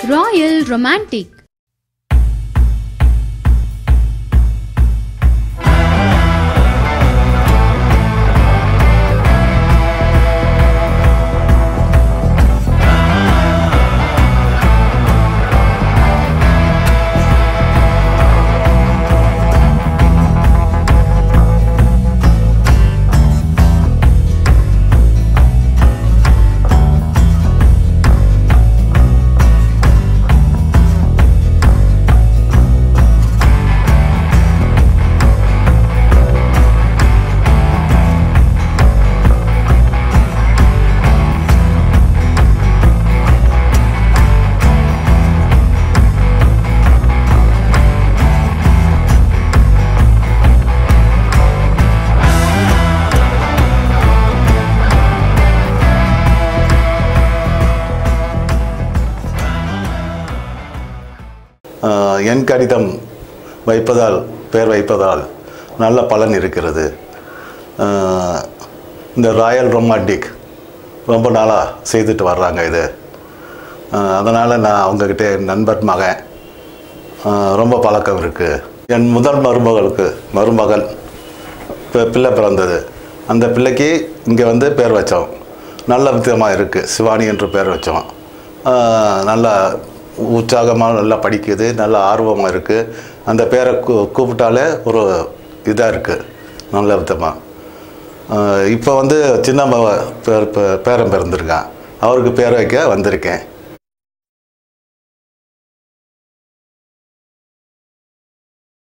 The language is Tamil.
Royal Romantic. ஆஹ் என் கடிதம் வைப்பதால் பெயர் வைப்பதால் நல்ல பலன் இருக்கிறது ஆஹ் இந்த ராயல் ரொமான்டிக் ரொம்ப நாளாக செய்துட்டு வர்றாங்க இது அதனால் நான் அவங்கக்கிட்ட என் நண்பர் மகன் ஆஹ் ரொம்ப பழக்கம் இருக்குது என் முதல் மருமகளுக்கு மருமகள் பி- பிள்ளை பிறந்தது அந்த பிள்ளைக்கு இங்கே வந்து பேர் வச்சோம் நல்ல விதமாக இருக்குது சிவானி என்று பேர் வச்சோம் ஆஹ் நல்லா உற்சாகமாக நல்லா படிக்குது நல்ல ஆர்வமாக இருக்குது அந்த பேரை கூ கூப்பிட்டாலே ஒரு இதாக இருக்குது நல்ல விதமாக இப்போ வந்து சின்ன மக பேர் பே- பேரன் பிறந்திருக்கான் அவருக்கு பேர் வைக்க வந்திருக்கேன்